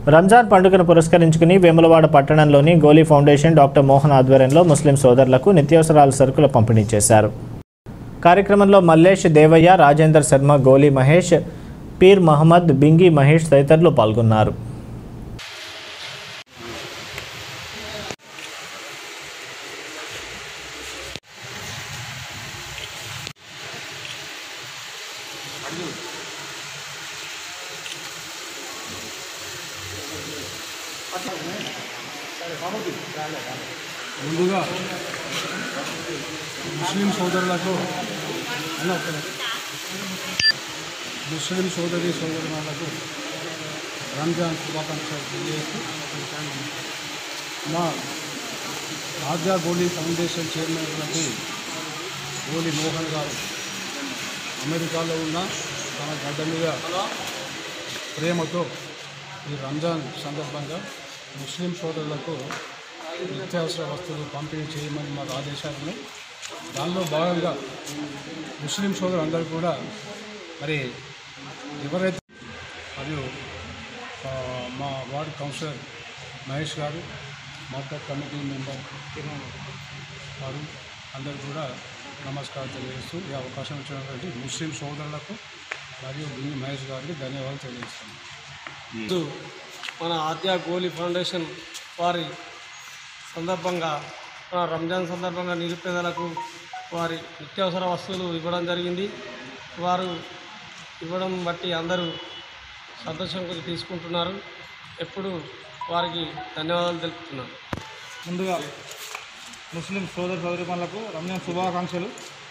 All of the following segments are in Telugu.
రంజాన్ పండుగను పురస్కరించుకుని వేములవాడ పట్టణంలోని గోలీ ఫౌండేషన్ డాక్టర్ మోహన్ ఆధ్వర్యంలో ముస్లిం సోదరులకు నిత్యావసరాల సరుకుల పంపిణీ చేశారు కార్యక్రమంలో మల్లేష్ దేవయ్య రాజేందర్ శర్మ గోలీ మహేష్ పీర్ మహమ్మద్ బింగి మహేష్ తదితరులు పాల్గొన్నారు ముందుగా ముస్లిం సోదరులకు అన్న ఒక్క నిమిషం. ముస్లిం సోదరి సోదరులకు రంజాన్ శుభాకాంక్షలు తెలియజేస్తూ మా ఆద్యా గోలీ ఫౌండేషన్ చైర్మన్ అయినటువంటి గోలీ మోహన్ గారు అమెరికాలో ఉన్న తన గడ్డ మీద ప్రేమతో ఈ రంజాన్ సందర్భంగా ముస్లిం సోదరులకు నిత్యావసర వస్తువులు పంపిణీ చేయమని మాకు ఆదేశాలు ఉన్నాయి దానిలో భాగంగా ముస్లిం సోదరులు అందరూ కూడా మరి ఎవరైతే మరియు ఆ, మా వార్డు కౌన్సిలర్ మహేష్ గారు మార్కెట్ కమిటీ మెంబర్ వారు అందరూ కూడా నమస్కారం తెలియజేస్తూ ఈ అవకాశం ఇచ్చినటువంటి ముస్లిం సోదరులకు మరియు బింగి మహేష్ గారికి ధన్యవాదాలు తెలియజేస్తున్నాను ఈరోజు మన ఆద్య గోలీ ఫౌండేషన్ వారి సందర్భంగా మన రంజాన్ సందర్భంగా నిరుపేదలకు వారి నిత్యావసర వస్తువులు ఇవ్వడం జరిగింది వారు ఇవ్వడం బట్టి అందరూ సంతోషంగా తీసుకుంటున్నారు ఎప్పుడు వారికి ధన్యవాదాలు తెలుపుతున్నాను ముందుగా ముస్లిం సోదర సోదరిమణులకు రంజాన్ శుభాకాంక్షలు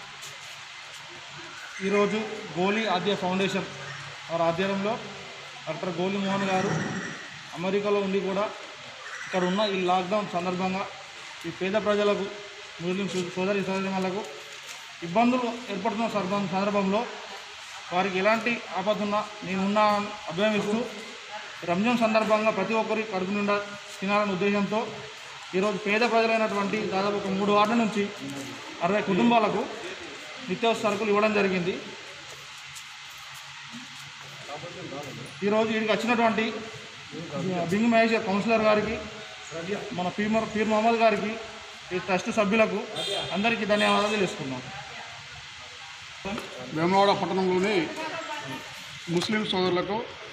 ఈరోజు గోలీ ఆద్య ఫౌండేషన్ వారి ఆధ్వర్యంలో డాక్టర్ గోలి మోహన్ గారు అమెరికాలో ఉండి కూడా ఇక్కడ ఉన్న ఈ లాక్డౌన్ సందర్భంగా ఈ పేద ప్రజలకు ముస్లిం సో- సోదరి సోదరిమణులకు ఇబ్బందులు ఏర్పడుతున్న సందర్భం సందర్భంలో వారికి ఎలాంటి ఆపదున్నా నేనున్నా అభ్యమిస్తూ రంజాన్ సందర్భంగా ప్రతి ఒక్కరి కడుపు నిండా తినాలనే ఉద్దేశంతో ఈరోజు పేద ప్రజలైనటువంటి దాదాపు ఒక మూడు వార్డుల నుంచి అరవై కుటుంబాలకు నిత్యావసర సరుకులు ఇవ్వడం జరిగింది ఈరోజు వీడికి వచ్చినటువంటి బింగ్ మహేష్ కౌన్సిలర్ గారికి మన పీర్ మొ- పీర్ మొహమ్మద్ గారికి ఈ ట్రస్ట్ సభ్యులకు అందరికీ ధన్యవాదాలు తెలుసుకున్నాం వేమవాడ పట్టణంలోని ముస్లిం సోదరులకు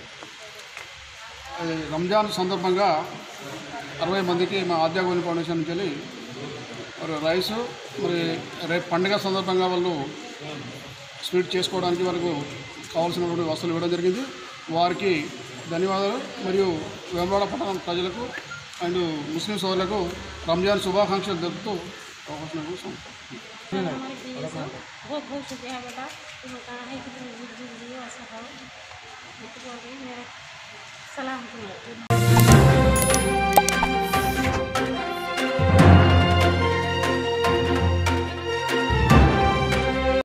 ఆ, రంజాన్ సందర్భంగా అరవై మందికి మా ఆద్యాగోని ఫౌండేషన్ నుంచి వెళ్ళి మరి రైస్ మరి రేపు పండుగ సందర్భంగా వాళ్ళు స్వీట్ చేసుకోవడానికి వాళ్ళకు కావాల్సినటువంటి వస్తువులు ఇవ్వడం జరిగింది వారికి ధన్యవాదాలు మరియు వేమవాడ పట్టణం ప్రజలకు అండ్ ముస్లిం సోదరులకు రంజాన్ శుభాకాంక్షలు తెలుపుతూ అవకాశం ఇవ్వడం बहुत बहुत शुक्रिया बेटा तुम कहा है कि तुम जिंदगी ऐसा हो तो मेरा सलाम तुम्हें